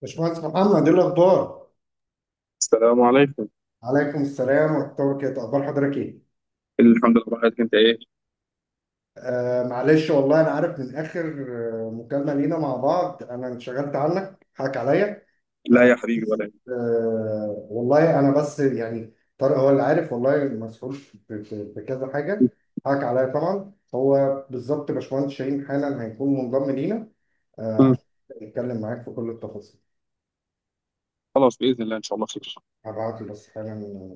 باشمهندس محمد ايه الاخبار السلام عليكم عليكم السلام ورحمه الله وبركاته اخبار حضرتك ايه الحمد لله حضرتك انت ايه آه معلش والله انا عارف من اخر آه مكالمه لينا مع بعض انا انشغلت عنك حقك عليا لا يا حبيبي ولا يهمك. آه والله انا بس يعني طارق هو اللي عارف والله مسؤول في, في, في كذا حاجه حقك عليا طبعا هو بالظبط باشمهندس شاهين حالا هيكون منضم لينا آه مم. عشان نتكلم معاك في كل التفاصيل خلاص باذن الله ان شاء الله خير هبعت له بس حالا آه،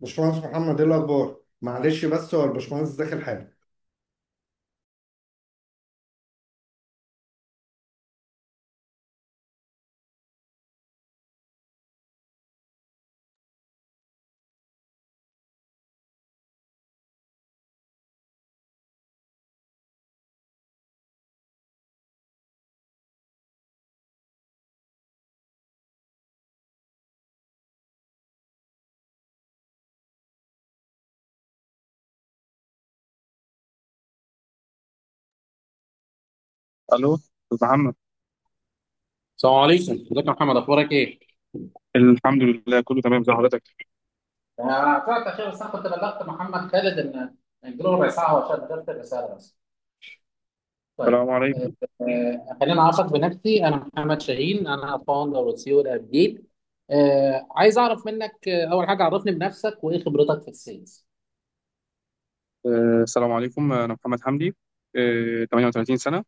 باشمهندس محمد ايه الاخبار معلش بس هو الباشمهندس داخل حاجه الو استاذ محمد السلام عليكم ازيك يا محمد اخبارك ايه؟ الحمد لله كله تمام زي حضرتك آه، طلعت اخير بس انا كنت بلغت محمد خالد ان نديله ربع ساعه هو عشان غيرت الرساله بس طيب السلام آه، عليكم آه، خليني اعرفك بنفسي انا محمد شاهين انا فاوندر وسي او لابديت آه، عايز اعرف منك آه، اول حاجه عرفني بنفسك وايه خبرتك في السيلز آه، السلام عليكم انا محمد حمدي آه، 38 سنه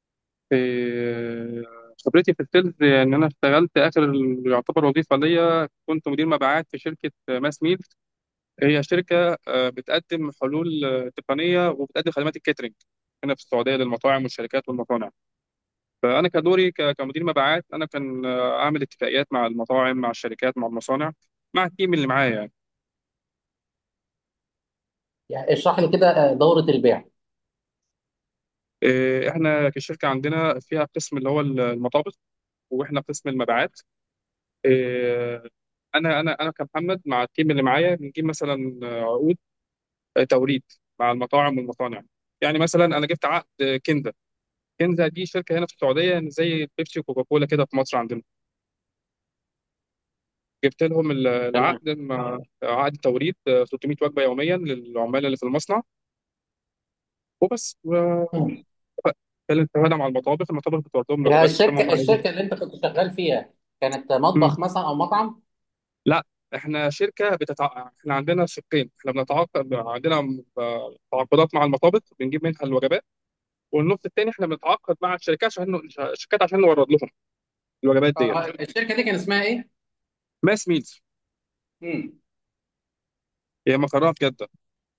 آه، خبرتي في السيلز ان انا اشتغلت اخر ال- يعتبر وظيفه ليا كنت مدير مبيعات في شركه آه، ماس ميل هي شركه آه، بتقدم حلول آه، تقنيه وبتقدم خدمات الكاترينج هنا في السعوديه للمطاعم والشركات والمصانع فانا كدوري ك- كمدير مبيعات انا كان آه، اعمل اتفاقيات مع المطاعم مع الشركات مع المصانع مع التيم اللي معايا يعني يعني اشرح لي كده آه، دوره البيع آه، احنا كشركه عندنا فيها قسم اللي هو المطابخ واحنا قسم المبيعات آه، انا انا انا كمحمد مع التيم اللي معايا بنجيب مثلا آه، عقود آه، توريد مع المطاعم والمصانع يعني مثلا انا جبت عقد آه، كندا كندا دي شركه هنا في السعوديه زي بيبسي وكوكاكولا كده في مصر عندنا جبت لهم ال- تمام العقد مع عقد توريد آه، 600 وجبه يوميا للعمال اللي في المصنع وبس و- مم. اتفقنا مع المطابخ المطابخ بتورد لهم هي الوجبات زي ما الشركه هم عايزين الشركه اللي انت كنت شغال فيها كانت مم. مطبخ مثلا او مطعم لا احنا شركه بتتع... احنا عندنا شقين احنا بنتعاقد عندنا م- تعاقدات مع المطابخ بنجيب منها الوجبات والنص التاني احنا بنتعاقد مع الشركات عشان الشركات عشان نورد لهم الوجبات اه ديت الشركه دي كان اسمها ايه؟ ماس ميلز مم. هي مقرها في جده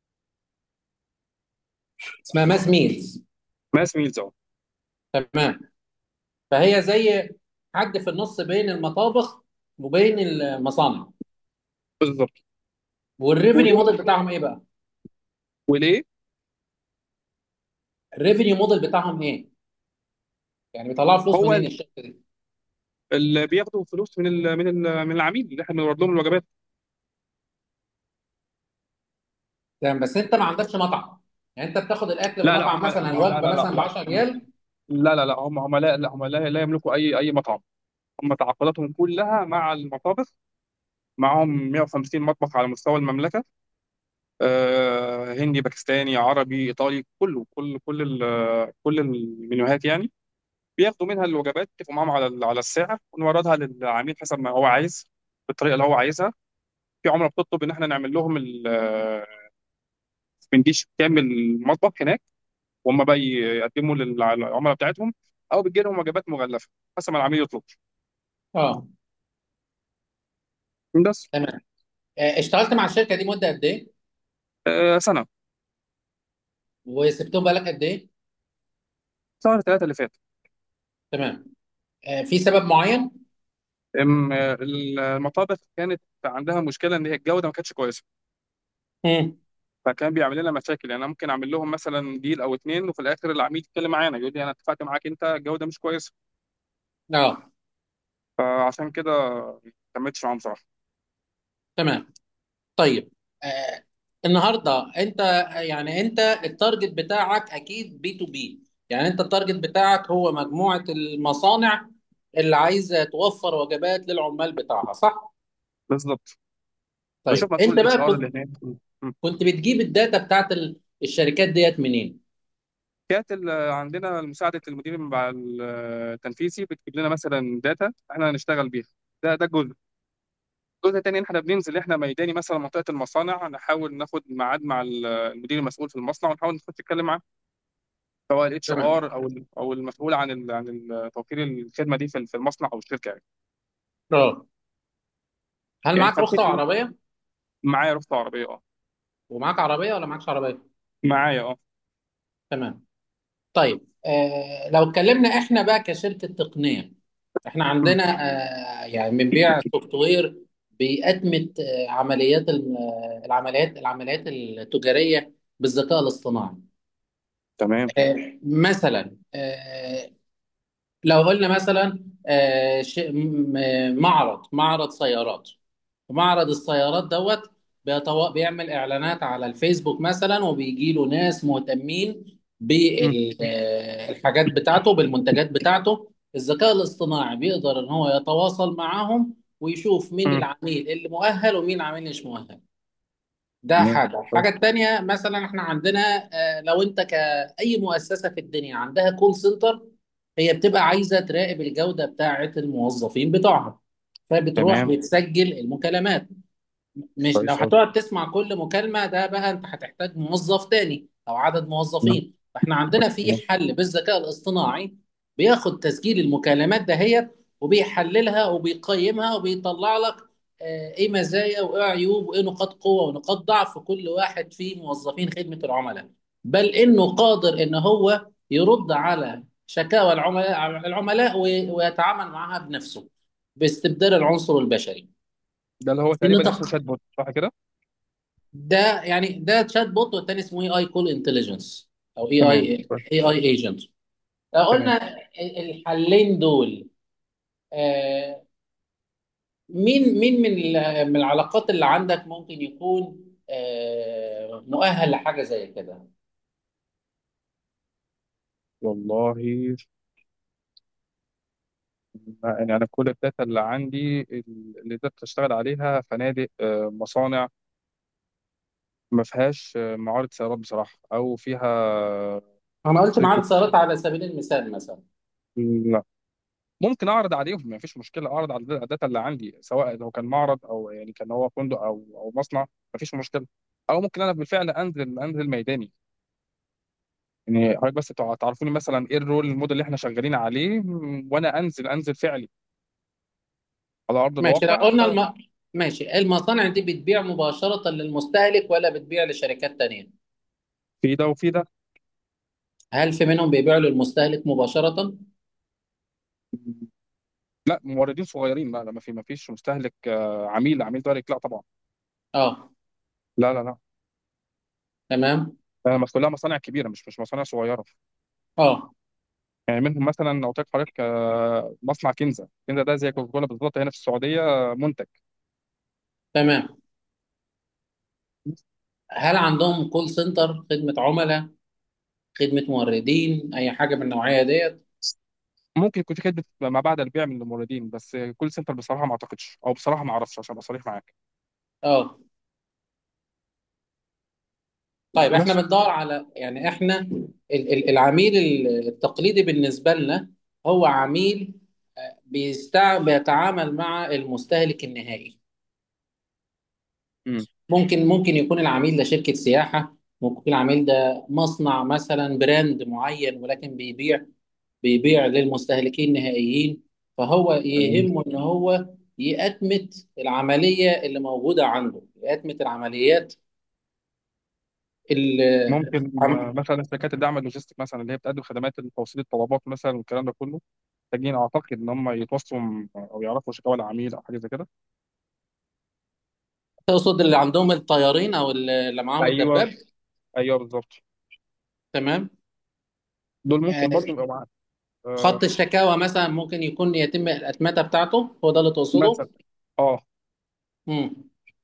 اسمها ماس ميلز ماس ميلز اهو تمام فهي زي حد في النص بين المطابخ وبين المصانع بالظبط والريفينيو ودول موديل بتاعهم ايه بقى؟ وليه الريفينيو موديل بتاعهم ايه؟ يعني بيطلعوا فلوس هو منين الشركه دي؟ اللي بياخدوا فلوس من ال... من ال... من العميل اللي احنا بنورد لهم الوجبات تمام بس انت ما عندكش مطعم يعني انت بتاخد الاكل من لا لا المطعم هم لا مثلا لا الوجبه لا مثلا ب لا 10 ريال لا لا لا هم هم لا لا هم لا, لا يملكوا اي اي مطعم هم تعاقداتهم كلها مع المطابخ معاهم 150 مطبخ على مستوى المملكه آه، هندي باكستاني عربي ايطالي كله كل كل ال- كل المنيوهات يعني بياخدوا منها الوجبات يتفقوا معاهم على ال- على السعر ونوردها للعميل حسب ما هو عايز بالطريقه اللي هو عايزها في عملاء بتطلب ان احنا نعمل لهم ال- آه، بنديش كامل المطبخ هناك وهم بقى يقدموا للعملاء بتاعتهم او بتجي لهم وجبات مغلفه حسب ما العميل يطلب اه بس تمام آه، اشتغلت مع الشركه دي مده قد ايه؟ آه، سنه وسبتهم بقالك قد ايه؟ شهر ثلاثه اللي فات تمام آه، في سبب معين؟ أم، آه، المطابخ كانت عندها مشكله ان هي الجوده ما كانتش كويسه مم. فكان بيعمل لنا مشاكل يعني انا ممكن اعمل لهم مثلا ديل او اتنين وفي الاخر العميل يتكلم معانا يقول لي انا اتفقت معاك انت الجوده مش كويسه اه فعشان كده ما كملتش معاهم بصراحه تمام طيب آه النهارده انت يعني انت التارجت بتاعك اكيد بي تو بي يعني انت التارجت بتاعك هو مجموعه المصانع اللي عايزه توفر وجبات للعمال بتاعها صح؟ بالظبط بشوف طيب مسؤول انت الاتش بقى ار اللي كنت هناك م. كنت بتجيب الداتا بتاعت ال- الشركات ديت منين؟ كانت ال- عندنا مساعده المدير مع التنفيذي بتجيب لنا مثلا داتا احنا هنشتغل بيها ده ده جزء الجزء الثاني ان احنا بننزل احنا ميداني مثلا منطقه المصانع نحاول ناخد ميعاد مع المدير المسؤول في المصنع ونحاول نخش نتكلم معاه سواء الاتش تمام ار او ال- او المسؤول عن ال عن ال- توفير الخدمه دي في في المصنع او الشركه يعني اه هل يعني معاك رخصه خلفيتي وعربيه؟ معايا رخصة عربية اه ومعاك عربيه ولا معاكش عربيه معايا اه تمام طيب آه لو اتكلمنا احنا بقى كشركه تقنيه احنا مم. عندنا آه يعني بنبيع سوفت وير بيأتمت آه عمليات الم- آه، العمليات العمليات التجاريه بالذكاء الاصطناعي تمام آه مثلا آه لو قلنا مثلا آه ش- م- م- معرض معرض سيارات ومعرض السيارات دوت بيتو... بيعمل اعلانات على الفيسبوك مثلا وبيجي له ناس مهتمين مم. بالحاجات بتاعته بالمنتجات بتاعته الذكاء الاصطناعي بيقدر ان هو يتواصل معاهم ويشوف مين مم. العميل اللي مؤهل ومين العميل مش مؤهل ده تمام حاجة الحاجة كويس التانية مثلا احنا عندنا آه، لو انت كأي مؤسسة في الدنيا عندها كول سنتر هي بتبقى عايزة تراقب الجودة بتاعة الموظفين بتوعها فبتروح تمام بتسجل المكالمات مش لو كويس أوي هتقعد تسمع كل مكالمة ده بقى انت هتحتاج موظف تاني او عدد مم. موظفين فاحنا عندنا في تمام حل بالذكاء الاصطناعي بياخد تسجيل المكالمات دهيت وبيحللها وبيقيمها وبيطلع لك آه، ايه مزايا وايه عيوب وايه نقاط قوة ونقاط ضعف في كل واحد في موظفين خدمة العملاء بل انه قادر ان هو يرد على شكاوى العملاء العملاء وي- ويتعامل معها بنفسه باستبدال العنصر البشري ده اللي هو ان تقريبا اسمه شات بوت صح كده؟ ده يعني ده تشات بوت والتاني اسمه اي اي كول انتليجنس او اي تمام اي كويس. اي اي ايجنت تمام قلنا الحلين دول آه، مين مين من ال- من العلاقات اللي عندك ممكن يكون آه، مؤهل لحاجه زي كده والله يعني انا كل الداتا اللي عندي اللي قدرت اشتغل عليها فنادق آه، مصانع ما فيهاش آه، معارض سيارات بصراحه او فيها انا قلت معاك شركه سيارات على سبيل المثال مثلا لا ممكن اعرض عليهم ما فيش مشكله اعرض على الداتا اللي عندي سواء لو كان معرض او يعني كان هو فندق او او مصنع ما فيش مشكله او ممكن انا بالفعل انزل انزل ميداني يعني حضرتك بس تع- تعرفوني مثلا ايه الرول الموديل اللي احنا شغالين عليه م، وانا انزل انزل فعلي على ارض ماشي لو الواقع قلنا الم... ماشي المصانع دي بتبيع مباشره للمستهلك ولا بتبيع لشركات تانية ففي ده وفي ده هل في منهم بيبيعوا للمستهلك مباشره لا موردين صغيرين لا لا ما في ما فيش مستهلك آه، عميل عميل دايركت لا طبعا اه لا لا لا تمام آه، كلها مصانع كبيره مش مش مصانع صغيره اه يعني منهم مثلا لو قلت لك حضرتك آه، مصنع كنزه كنزه ده زي كوكاكولا بالظبط هنا في السعوديه آه، منتج تمام هل عندهم كول سنتر خدمة عملاء خدمة موردين أي حاجة من النوعية ديت ممكن يكون في خدمه ما بعد البيع من الموردين بس كل سنتر بصراحه ما اعتقدش او بصراحه ما اعرفش عشان ابقى صريح معاك اه طيب احنا بس بندور على يعني احنا ال- ال- العميل ال- التقليدي بالنسبة لنا هو عميل آه، بيستع... بيتعامل مع المستهلك النهائي امم ممكن ممكن يكون العميل ده شركة سياحة ممكن يكون العميل ده مصنع مثلا براند معين ولكن بيبيع بيبيع للمستهلكين النهائيين فهو تمام يهمه ان هو يأتمت العملية اللي موجودة عنده يأتمت العمليات اللي ممكن آه، مثلا شركات الدعم اللوجستيك مثلا اللي هي بتقدم خدمات توصيل الطلبات مثلا والكلام ده كله محتاجين اعتقد ان هم يتواصلوا م- او يعرفوا شكاوى العميل او حاجه زي كده تقصد اللي عندهم الطيارين او اللي معاهم ايوه الدباب ايوه بالظبط تمام دول آه، ممكن برضو يبقوا معاك خط آه الشكاوى مثلا ممكن يكون يتم الأتمتة بتاعته هو ده اللي تقصده مثلا اه مم.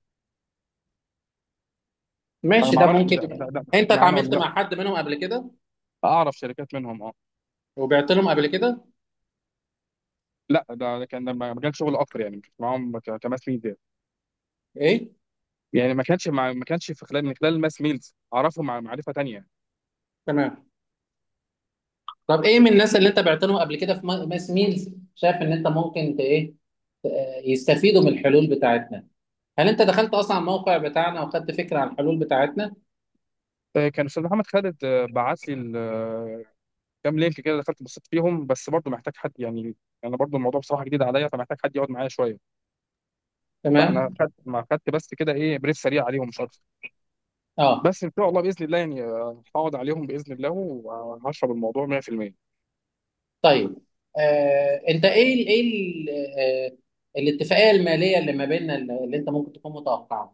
انا ماشي ما ده اعرفش ده, ممكن ده, ده انت معانا ولا اتعاملت لا مع حد منهم قبل كده اعرف شركات منهم اه وبعت لهم قبل كده لا ده, ده كان ده مجال شغل اكتر يعني مش معاهم ك- كماس ميلز يعني ايه يعني ما كانش مع ما كانش في خلال من خلال الماس ميلز اعرفهم مع معرفه تانيه تمام طب ايه من الناس اللي انت بعت لهم قبل كده في ماس ميلز شايف ان انت ممكن ت- ايه ت- يستفيدوا من الحلول بتاعتنا هل انت دخلت اصلا على الموقع بتاعنا وخدت فكره عن الحلول بتاعتنا آه، كان استاذ محمد خالد آه، بعت لي ال- آه، كام لينك كده دخلت بصيت فيهم بس برضو محتاج حد يعني انا برضو الموضوع بصراحه جديد عليا فمحتاج حد يقعد معايا شويه فانا تمام خدت ما خدت بس كده ايه بريف سريع عليهم مش اكتر اه بس ان شاء الله باذن الله يعني آه، هقعد عليهم باذن الله وهشرب الموضوع 100% طيب آه انت ايه ال ايه ال آه الاتفاقيه الماليه اللي ما بيننا اللي اللي انت ممكن تكون متوقعها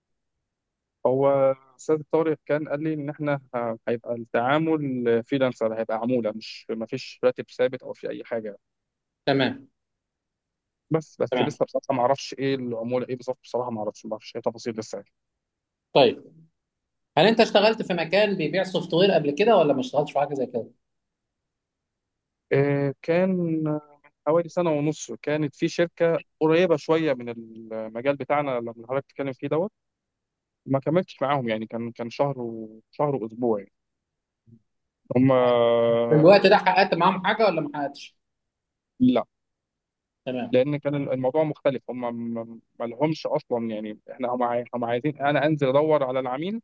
هو استاذ طارق كان قال لي ان احنا ه- هيبقى التعامل فريلانسر هيبقى عموله مش ما فيش راتب ثابت او في اي حاجه تمام بس بس تمام لسه بصراحه ما اعرفش ايه العموله ايه بالظبط بصراحه ما اعرفش ما اعرفش ايه تفاصيل لسه يعني. طيب هل انت اشتغلت في مكان بيبيع سوفت وير قبل كده ولا ما اشتغلتش في حاجه زي كده آه، كان من حوالي سنه ونص كانت في شركه قريبه شويه من المجال بتاعنا لما حضرتك بتتكلم فيه دوت ما كملتش معاهم يعني كان كان شهر و... شهر واسبوع يعني هم في الوقت ده حققت معاهم حاجه ولا ما حققتش لا تمام لان كان الموضوع مختلف هم ما ما لهمش اصلا يعني احنا هم عاي- هم عايزين انا انزل ادور على العميل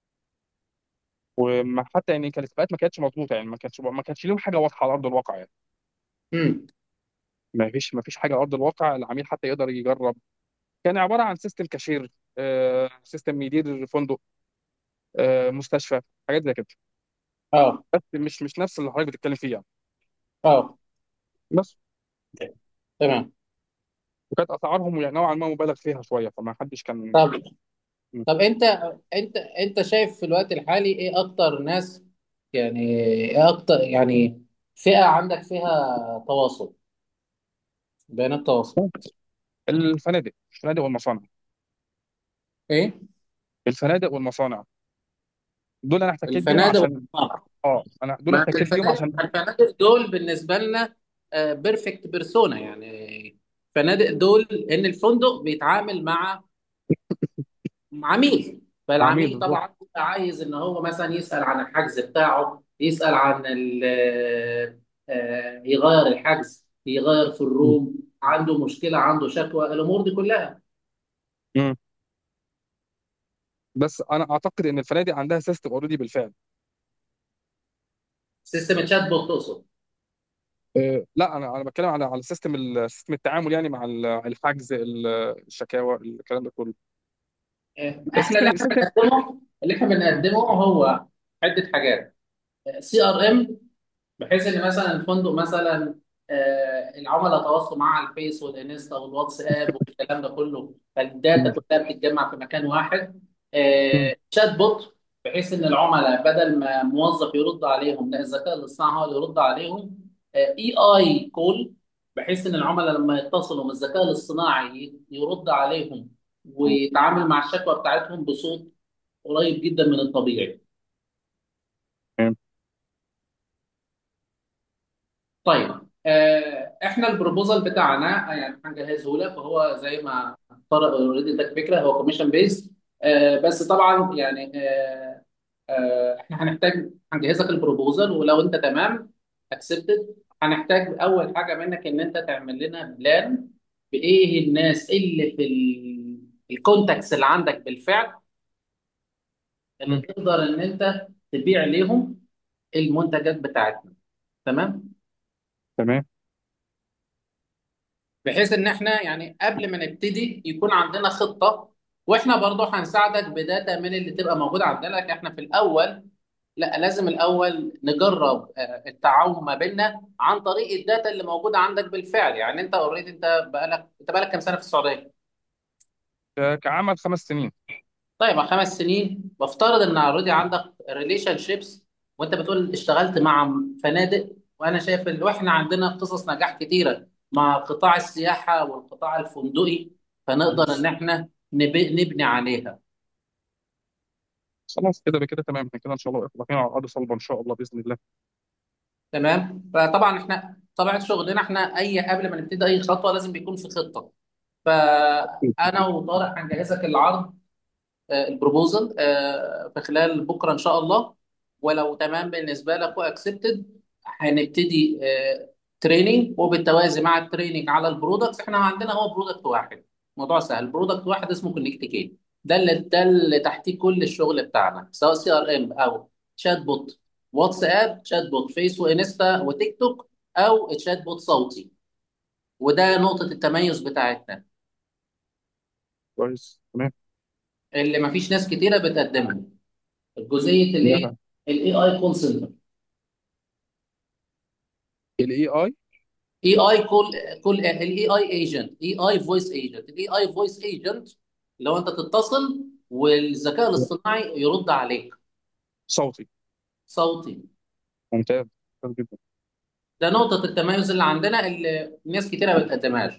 وما حتى يعني كان الاتفاقات ما كانتش مظبوطه يعني ما كانتش ما كانش ليهم حاجه واضحه على ارض الواقع يعني امم ما فيش ما فيش حاجه على ارض الواقع العميل حتى يقدر يجرب كان عباره عن سيستم كاشير آه، سيستم يدير فندق آه، مستشفى حاجات زي كده اه بس مش مش نفس اللي حضرتك بتتكلم فيه يعني اه بس تمام وكانت اسعارهم يعني نوعا ما مبالغ فيها شويه فما حدش كان طب طب انت انت انت شايف في الوقت الحالي ايه اكتر ناس يعني ايه اكتر يعني فئه عندك فيها تواصل بيانات تواصل الفنادق الفنادق والمصانع ايه الفنادق والمصانع دول انا احتكيت بيهم الفنادق عشان والمطاعم اه انا دول ما احتكيت بيهم الفنادق عشان الفنادق دول بالنسبه لنا بيرفكت بيرسونا يعني الفنادق دول ان الفندق بيتعامل مع عميل عميل فالعميل بالظبط طبعا بيبقى عايز ان هو مثلا يسال عن الحجز بتاعه يسال عن ال- آه، يغير الحجز يغير في مم. الروم عنده مشكله عنده شكوى الامور دي كلها مم. بس انا اعتقد ان الفنادق عندها سيستم اوريدي بالفعل سيستم الشات بوت تقصد أه لا انا انا بتكلم على على سيستم ال- سيستم التعامل يعني مع ال- الحجز ال- الشكاوى الكلام ده كله آه، احنا اللي السيستم احنا السيستم بنقدمه اللي احنا بنقدمه هو عده حاجات سي ار ام بحيث ان مثلا الفندق مثلا آه، العملاء تواصلوا معاه على الفيس والانستا والواتساب والكلام ده كله فالداتا مم. كلها بتتجمع في مكان واحد مم. آه، شات بوت بحيث ان العملاء بدل ما موظف يرد عليهم لا الذكاء الاصطناعي هو اللي يرد عليهم اي اي كول بحيث ان العملاء لما يتصلوا من الذكاء الاصطناعي يرد عليهم ويتعامل مع الشكوى بتاعتهم بصوت قريب جدا من الطبيعي تمام طيب آه، احنا البروبوزال بتاعنا يعني هنجهزه لك وهو زي ما طارق اوريدي اداك فكره هو كوميشن بيز بس طبعا يعني آه، آه، احنا هنحتاج هنجهز لك البروبوزال ولو انت تمام اكسبتد هنحتاج اول حاجه منك ان انت تعمل لنا بلان بايه الناس اللي في الكونتاكتس اللي عندك بالفعل اللي مم. تقدر ان انت تبيع ليهم المنتجات بتاعتنا تمام تمام بحيث ان احنا يعني قبل ما نبتدي يكون عندنا خطه واحنا برضه هنساعدك بداتا من اللي تبقى موجوده عندنا لكن احنا في الاول لا لازم الاول نجرب آه، التعاون ما بيننا عن طريق الداتا اللي موجوده عندك بالفعل يعني انت اوريدي انت بقالك انت بقالك كام سنه في السعوديه أه كعمل خمس سنين طيب خمس سنين بفترض ان اوريدي عندك ريليشن شيبس وانت بتقول اشتغلت مع فنادق وانا شايف ان واحنا عندنا قصص نجاح كتيره مع قطاع السياحه والقطاع الفندقي فنقدر ان احنا نب- نبني عليها خلاص كده بكده تمام احنا كده ان شاء الله واقفين على ارض صلبه ان شاء الله باذن الله تمام فطبعا احنا طبيعه شغلنا احنا اي قبل ما نبتدي اي خطوه لازم بيكون في خطه فانا وطارق هنجهزك العرض آه، البروبوزل آه، في خلال بكره ان شاء الله ولو تمام بالنسبه لك واكسبتد هنبتدي تريننج وبالتوازي مع التريننج على البرودكتس احنا عندنا هو برودكت واحد موضوع سهل برودكت واحد اسمه كونكت كي ده اللي ده اللي تحتيه كل الشغل بتاعنا سواء سي ار ام او شات بوت واتساب شات بوت فيس وانستا وتيك توك او شات بوت صوتي وده نقطه التميز بتاعتنا كويس تمام اللي ما فيش ناس كتيره بتقدمها جزئيه لا الايه لا الاي اي كول سنتر الاي اي اي اي كول كول الاي اي ايجنت اي اي فويس ايجنت الاي اي فويس ايجنت لو انت تتصل والذكاء الاصطناعي يرد عليك صوتي صوتي ممتاز ممتاز جدا ده نقطه التميز اللي عندنا اللي ناس كتيره ما بتقدمهاش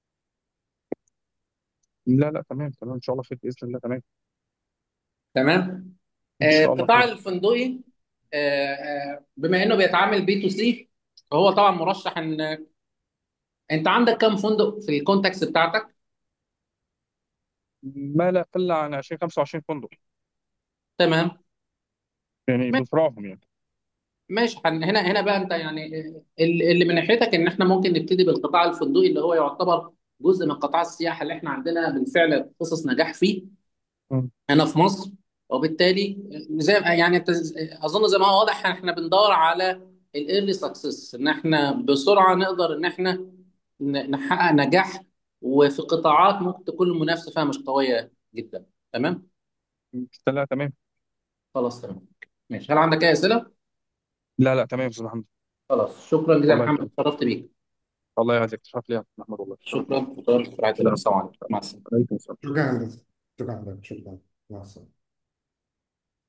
لا لا تمام تمام ان شاء الله خير باذن الله تمام تمام ان آه، شاء الله القطاع خير الفندقي آه، آه، بما انه بيتعامل بي تو سي فهو طبعا مرشح ان انت عندك كام فندق في الكونتاكس بتاعتك ما لا يقل عن 20 25 فندق تمام يعني ماشي بفرعهم يعني ماشي هن- هنا هنا بقى انت يعني ال- اللي من ناحيتك ان احنا ممكن نبتدي بالقطاع الفندقي اللي هو يعتبر جزء من قطاع السياحه اللي احنا عندنا بالفعل قصص نجاح فيه مم. هنا في مصر وبالتالي زي يعني انت اظن زي ما هو واضح احنا بندور على الايرلي سكسس ان احنا بسرعه نقدر ان احنا ن- نحقق نجاح وفي قطاعات ممكن تكون المنافسه فيها مش قويه جدا تمام لا تمام خلاص تمام ماشي هل عندك اي اسئله لا لا تمام يا استاذ محمد خلاص شكرا جزيلا يا والله محمد اتشرفت بيك الله يعزك تشرف لي يا أستاذ محمد والله تشرف لي شكرا وطول في رعايه الله لا السلام عليكم مع السلامه شكرا هندسة شكرا هندسة شكرا مع السلامة